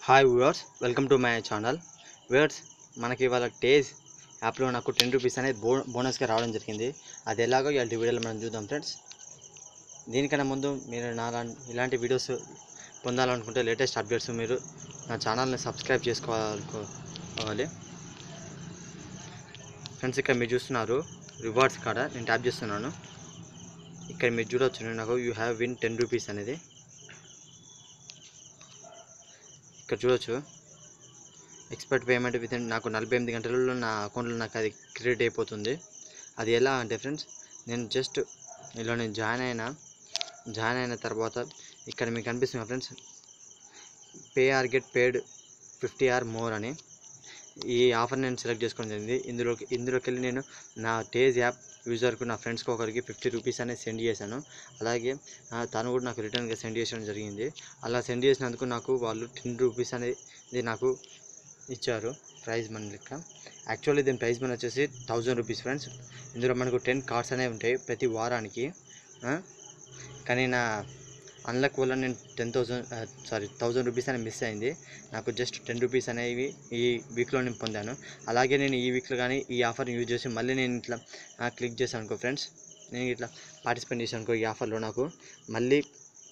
Hi viewers welcome to my channel viewers మనకి ఇవాళ టేజ్ యాప్లో నాకు టెన్ రూపీస్ అనేది బో బోనస్గా రావడం జరిగింది అది ఎలాగో ఇలాంటి వీడియోలో మనం చూద్దాం ఫ్రెండ్స్ దీనికన్నా ముందు మీరు నా లాం- ఇలాంటి వీడియోస్ పొందాలనుకుంటే లేటెస్ట్ అప్డేట్స్ మీరు నా ఛానల్ని సబ్స్క్రైబ్ చేసుకోవాలి ఫ్రెండ్స్ ఇక్కడ మీరు చూస్తున్నారు రివార్డ్స్ కాడ నేను ట్యాప్ చేస్తున్నాను ఇక్కడ మీరు చూడవచ్చు నాకు you have win ten rupees అనేది ఇక్కడ చూడొచ్చు ఎక్స్పర్ట్ పేమెంట్ విత్ నాకు నలభై ఎనిమిది గంటలలో నా అకౌంట్లో నాకు అది క్రెడిట్ అయిపోతుంది అది ఎలా అంటే ఫ్రెండ్స్ నేను జస్ట్ ఇలా నేను జాయిన్ అయినా జాయిన్ అయిన తర్వాత ఇక్కడ మీకు కనిపిస్తుంది friends pay or get paid fifty or more అని ఈ ఆఫర్ నేను సెలెక్ట్ చేసుకోవడం జరిగింది ఇందులోకి ఇందులోకి వెళ్ళి నేను నా టేజ్ యాప్ యూజర్కు నా ఫ్రెండ్స్కి ఒకరికి ఫిఫ్టీ రూపీస్ అనేది సెండ్ చేశాను అలాగే ఆ, తను కూడా నాకు రిటర్న్గా సెండ్ చేయడం జరిగింది అలా సెండ్ చేసినందుకు నాకు వాళ్ళు టెన్ రూపీస్ అనేది నాకు ఇచ్చారు ప్రైజ్ మనీ లెక్క యాక్చువల్లీ దీని ప్రైజ్ మనీ వచ్చేసి థౌజండ్ రూపీస్ ఫ్రెండ్స్ ఇందులో మనకు టెన్ కార్డ్స్ అనేవి ఉంటాయి ప్రతి వారానికి ఆ, కానీ నా అన్లక్ వల్ల నేను ten thousand sorry thousand rupees అనేది మిస్ అయింది నాకు జస్ట్ టెన్ రూపీస్ అనేవి ఈ వీక్లో నేను పొందాను అలాగే నేను ఈ వీక్లో కానీ ఈ ఆఫర్ని యూజ్ చేసి మళ్ళీ నేను ఇట్లా క్లిక్ చేశాను అనుకో ఫ్రెండ్స్ నేను ఇట్లా పార్టిసిపేట్ చేశాను అనుకో ఈ ఆఫర్లో నాకు మళ్ళీ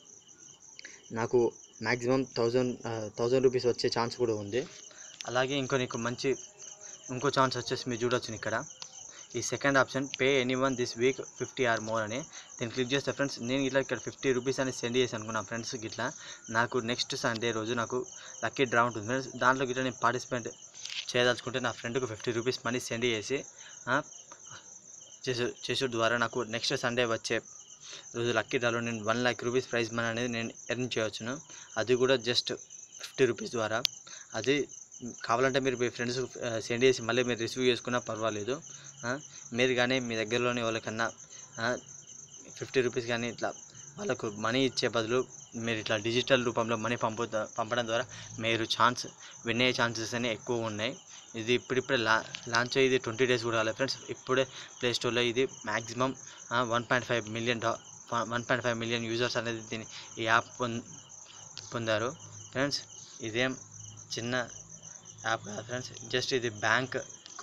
నాకు మ్యాక్సిమం థౌజండ్ థౌజండ్ రూపీస్ వచ్చే ఛాన్స్ కూడా ఉంది అలాగే ఇంకో నీకు మంచి ఇంకో ఛాన్స్ వచ్చేసి మీరు చూడొచ్చు ఇక్కడ ఈ second option pay any one this week fifty or more అని దీన్ని క్లిక్ చేస్తే ఫ్రెండ్స్ నేను ఇట్లా ఇక్కడ ఫిఫ్టీ రూపీస్ అని సెండ్ చేసి అనుకున్నా ఫ్రెండ్స్కి ఇట్లా నాకు నెక్స్ట్ సండే రోజు నాకు లక్కీ డ్రా ఉంటుంది ఫ్రెండ్స్ దాంట్లో గిట్లా నేను పార్టిసిపేట్ చేయదలుచుకుంటే నా ఫ్రెండ్కి ఫిఫ్టీ రూపీస్ మనీ సెండ్ చేసి ఆ, చేసే చేసే ద్వారా నాకు నెక్స్ట్ సండే వచ్చే రోజు లక్కీ డ్రాలో నేను one lakh rupees prize money అనేది నేను ఎర్న్ చేయవచ్చును అది కూడా జస్ట్ ఫిఫ్టీ రూపీస్ ద్వారా అది కావాలంటే మీరు మీ ఫ్రెండ్స్ సెండ్ చేసి మళ్ళీ మీరు రిసీవ్ చేసుకున్నా పర్వాలేదు ఆ, మీరు కానీ మీ దగ్గరలోని వాళ్ళకన్నా ఫిఫ్టీ రూపీస్ కానీ ఇట్లా వాళ్ళకు మనీ ఇచ్చే బదులు మీరు ఇట్లా డిజిటల్ రూపంలో మనీ పంపు పంపడం ద్వారా మీరు ఛాన్స్ విన్ అయ్యే ఛాన్సెస్ అనేవి ఎక్కువ ఉన్నాయి ఇది ఇప్పుడిప్పుడే లా లాంచ్ అయ్యేది ట్వంటీ డేస్ కూడా కాలేదు ఫ్రెండ్స్ ఇప్పుడే ప్లే స్టోర్లో ఇది maximum one point five million one point five million users అనేది దీని ఈ యాప్ పొంద పొందారు ఫ్రెండ్స్ ఇదేం చిన్న యాప్ కాదు ఫ్రెండ్స్ జస్ట్ ఇది బ్యాంక్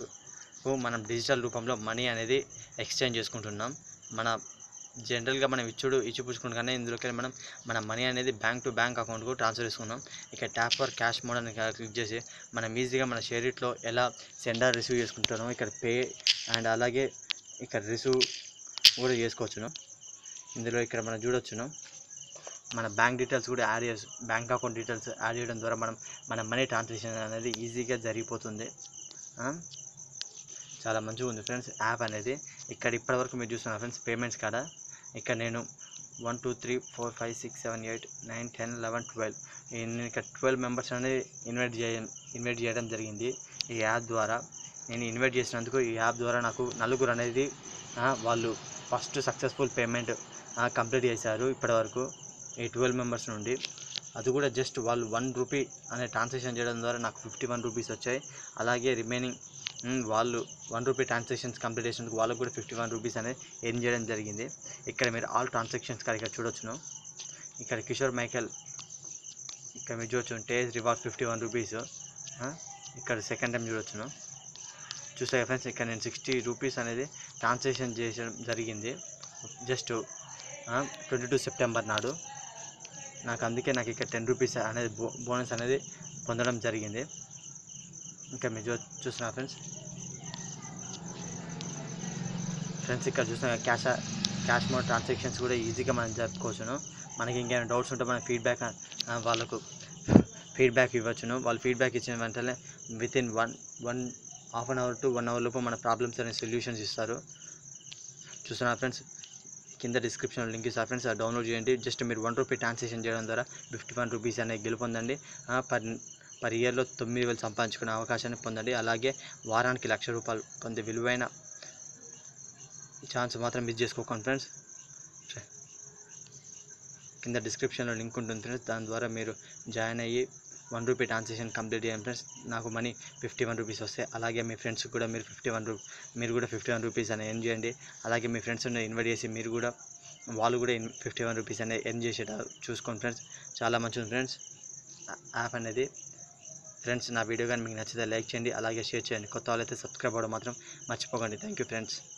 మనం డిజిటల్ రూపంలో మనీ అనేది ఎక్స్చేంజ్ చేసుకుంటున్నాం మన జనరల్గా మనం ఇచ్చుడు ఇచ్చిపుచ్చుకుంటు కానీ ఇందులోకి మనం మన మనీ అనేది బ్యాంక్ టు బ్యాంక్ అకౌంట్కు ట్రాన్స్ఫర్ చేసుకున్నాం ఇక ట్యాప్ ఫర్ క్యాష్ మోడ్ అని క్లిక్ చేసి మనం ఈజీగా మన షేరిట్లో ఎలా సెండర్ రిసీవ్ చేసుకుంటున్నాం ఇక్కడ పే అండ్ అలాగే ఇక్కడ రిసీవ్ కూడా చేసుకోవచ్చును ఇందులో ఇక్కడ మనం చూడొచ్చును మన బ్యాంక్ డీటెయిల్స్ కూడా యాడ్ చేసి బ్యాంక్ అకౌంట్ డీటెయిల్స్ యాడ్ చేయడం ద్వారా మనం మన మనీ ట్రాన్సాక్షన్ అనేది ఈజీగా జరిగిపోతుంది ఆ? చాలా మంచిగా ఉంది ఫ్రెండ్స్ యాప్ అనేది ఇక్కడ ఇప్పటివరకు మీరు చూస్తున్నారు ఫ్రెండ్స్ పేమెంట్స్ కాడ ఇక్కడ నేను one two three four five six seven eight nine ten eleven twelve నేను ఇక్కడ ట్వెల్వ్ మెంబర్స్ అనేది ఇన్వైట్ చేయ ఇన్వైట్ చేయడం జరిగింది ఈ యాప్ ద్వారా నేను ఇన్వైట్ చేసినందుకు ఈ యాప్ ద్వారా నాకు నలుగురు అనేది ఆ, వాళ్ళు ఫస్ట్ సక్సెస్ఫుల్ పేమెంట్ కంప్లీట్ చేశారు ఇప్పటివరకు ఈ ట్వెల్వ్ మెంబర్స్ నుండి అది కూడా జస్ట్ వాళ్ళు వన్ రూపీ అనే ట్రాన్సాక్షన్ చేయడం ద్వారా నాకు ఫిఫ్టీ వన్ రూపీస్ వచ్చాయి అలాగే రిమైనింగ్ మ్, వాళ్ళు వన్ రూపీ ట్రాన్సాక్షన్స్ కంప్లీట్ చేసినందుకు వాళ్ళకు కూడా ఫిఫ్టీ వన్ రూపీస్ అనేది ఎర్న్ చేయడం జరిగింది ఇక్కడ మీరు ఆల్ ట్రాన్సాక్షన్స్ ఇక్కడ చూడొచ్చును ఇక్కడ కిషోర్ మైకేల్ ఇక్కడ మీరు చూడొచ్చు Tez reward fifty one rupees ఇక్కడ సెకండ్ టైం చూడొచ్చును చూసాయి ఫ్రెండ్స్ ఇక్కడ నేను సిక్స్టీ రూపీస్ అనేది ట్రాన్సాక్షన్ చేయడం జరిగింది జస్ట్ ట్వంటీ టూ సెప్టెంబర్ నాడు నాకు అందుకే నాకు ఇక్కడ టెన్ రూపీస్ అనేది బో బోనస్ అనేది పొందడం జరిగింది ఇంకా మీరు చూ చూస్తున్నా ఫ్రెండ్స్ ఫ్రెండ్స్ ఇక్కడ చూస్తున్నా క్యాష్ క్యాష్ మోడ్ ట్రాన్సాక్షన్స్ కూడా ఈజీగా మనం జరుపుకోవచ్చును మనకి ఇంకేమైనా డౌట్స్ ఉంటే మనం ఫీడ్బ్యాక్ వాళ్ళకు ఫీడ్బ్యాక్ ఇవ్వచ్చును వాళ్ళు ఫీడ్బ్యాక్ ఇచ్చిన వెంటనే within one one half an hour to one hour లోపు మన ప్రాబ్లమ్స్ అనే సొల్యూషన్స్ ఇస్తారు చూస్తున్నా ఫ్రెండ్స్ కింద డిస్క్రిప్షన్లో లింక్ ఇస్తారు ఫ్రెండ్స్ అది డౌన్లోడ్ చేయండి జస్ట్ మీరు వన్ రూపీ ట్రాన్సాక్షన్ చేయడం ద్వారా ఫిఫ్టీ వన్ రూపీస్ అనేది గెలుపొందండి ఆ, పర్ పర్ ఇయర్లో తొమ్మిది వేలు సంపాదించుకునే అవకాశాన్ని పొందండి అలాగే వారానికి లక్ష రూపాయలు పొందే విలువైన ఛాన్స్ మాత్రం మిస్ చేసుకోకండి ఫ్రెండ్స్ కింద డిస్క్రిప్షన్లో లింక్ ఉంటుంది ఫ్రెండ్స్ దాని ద్వారా మీరు జాయిన్ అయ్యి వన్ రూపీ ట్రాన్సాక్షన్ కంప్లీట్ చేయండి ఫ్రెండ్స్ నాకు మనీ ఫిఫ్టీ వన్ రూపీస్ వస్తాయి అలాగే మీ ఫ్రెండ్స్కి కూడా మీరు ఫిఫ్టీ వన్ రూ మీరు కూడా ఫిఫ్టీ వన్ రూపీస్ అని ఎర్న్ చేయండి అలాగే మీ ఫ్రెండ్స్ ఇన్వైట్ చేసి మీరు కూడా వాళ్ళు కూడా ఫిఫ్టీ వన్ రూపీస్ అనేది ఎర్న్ చేసేట చూసుకోండి ఫ్రెండ్స్ చాలా మంచిది ఫ్రెండ్స్ యాప్ అనేది ఫ్రెండ్స్ నా వీడియో కానీ మీకు నచ్చితే లైక్ చేయండి అలాగే షేర్ చేయండి కొత్త వాళ్ళైతే సబ్స్క్రైబ్ అవ్వడం మాత్రం మర్చిపోకండి థ్యాంక్ యూ ఫ్రెండ్స్